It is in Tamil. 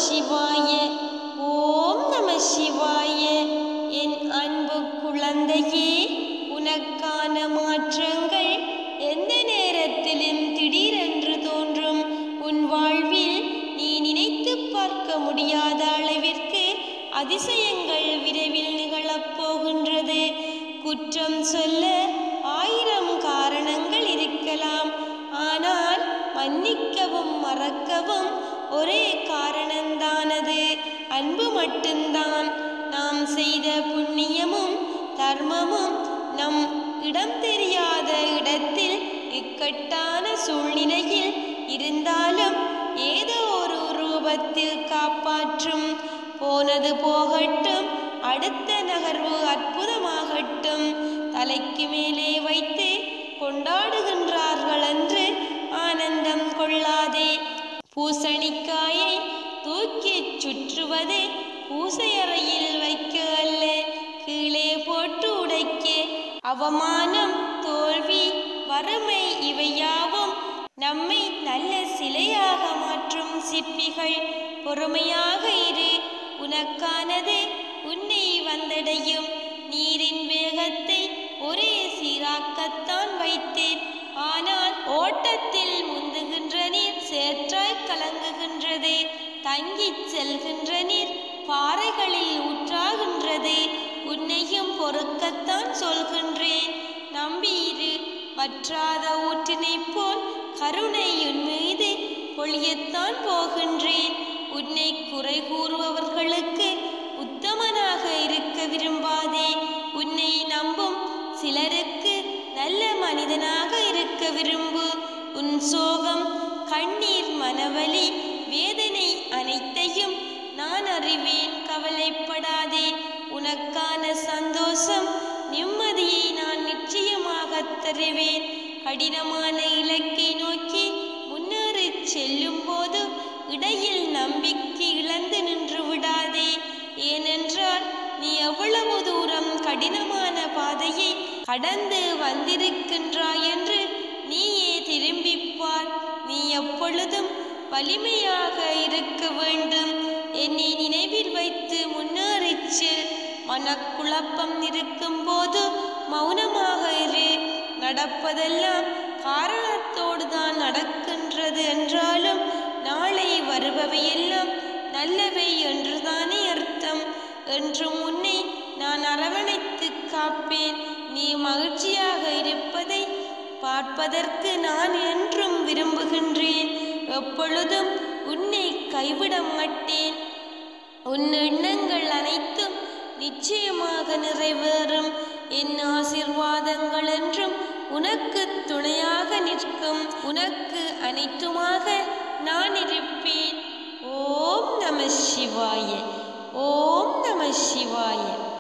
சிவாய ஓம் நம சிவாய என் அன்பு குழந்தையே உனக்கான மாற்றங்கள் எந்த நேரத்திலும் திடீரென்று தோன்றும் உன் வாழ்வில் நீ நினைத்து பார்க்க முடியாத அளவிற்கு அதிசயங்கள் விரைவில் நிகழப் போகின்றது குற்றம் சொல்ல ஆயிரம் காரணங்கள் இருக்கலாம் ஆனால் மன்னிக்கவும் மறக்கவும் ஒரே காரணந்தானது அன்பு மட்டும்தான் நாம் செய்த புண்ணியமும் தர்மமும் நம் இடம் தெரியாத இடத்தில் இக்கட்டான சூழ்நிலையில் இருந்தாலும் ஏதோ ஒரு ரூபத்தில் காப்பாற்றும் போனது போகட்டும் அடுத்த நகர்வு அற்புதமாகட்டும் தலைக்கு மேலே வைத்து கொண்டாடுகின்றார்கள் என்று ஆனந்தம் கொள்ளாதே பூசணிக்காயை தூக்கிச் சுற்றுவது பூசையறையில் வைக்க அல்ல கீழே போட்டு உடைக்க அவமானம் தோல்வி வறுமை இவையாவும் நம்மை நல்ல சிலையாக மாற்றும் சிற்பிகள் பொறுமையாக இரு உனக்கானது உன்னை வந்தடையும் நீரின் வேகத்தை ஒரே சீராக்கத்தான் வைத்தேன் ஆனால் ஓட்டத்தில் முந்துகின்ற நீர் சேற்றாய் கலங்குகின்றது தங்கிச் செல்கின்ற நீர் பாறைகளில் ஊற்றாகின்றது உன்னையும் பொறுக்கத்தான் சொல்கின்றேன் நம்பியிரு வற்றாத ஊற்றினைப் போல் கருணை உன் மீது பொழியத்தான் போகின்றேன் உன்னை குறை கூறுபவர்களுக்கு உத்தமனாக இருக்க விரும்பாதே உன்னை நம்பும் சிலருக்கு நல்ல மனிதனாக இருக்க விரும்பு உன் சோகம் கண்ணீர் மனவலி வேதனை அனைத்தையும் நான் அறிவேன் கவலைப்படாதே உனக்கான சந்தோஷம் நிம்மதியை நான் நிச்சயமாக தருவேன் கடினமான இலக்கை நோக்கி முன்னேறி செல்லும் போது இடையில் நம்பிக்கை இழந்து நின்று விடாதே ஏனென்றால் நீ எவ்வளவு தூரம் கடினமான பாதையை கடந்து வந்திருக்கின்றாய் என்று நீயே திரும்பிப்பார் நீ எப்பொழுதும் வலிமையாக இருக்க வேண்டும் என்னை நினைவில் வைத்து முன்னேறிச் செல் மனக்குழப்பம் இருக்கும் போது மௌனமாக இரு நடப்பதெல்லாம் காரணத்தோடு தான் நடக்கின்றது என்றாலும் நாளை வருபவையெல்லாம் நல்லவை என்றுதானே அர்த்தம் என்றும் உன்னை நான் அரவணைத்து காப்பேன் நீ மகிழ்ச்சியாக இருப்பதை பார்ப்பதற்கு நான் என்றும் விரும்புகின்றேன் எப்பொழுதும் உன்னை கைவிட மாட்டேன் உன் எண்ணங்கள் அனைத்தும் நிச்சயமாக நிறைவேறும் என் ஆசிர்வாதங்கள் என்றும் உனக்கு துணையாக நிற்கும் உனக்கு அனைத்துமாக நான் இருப்பேன் ஓம் நம சிவாய ஓம் நம சிவாய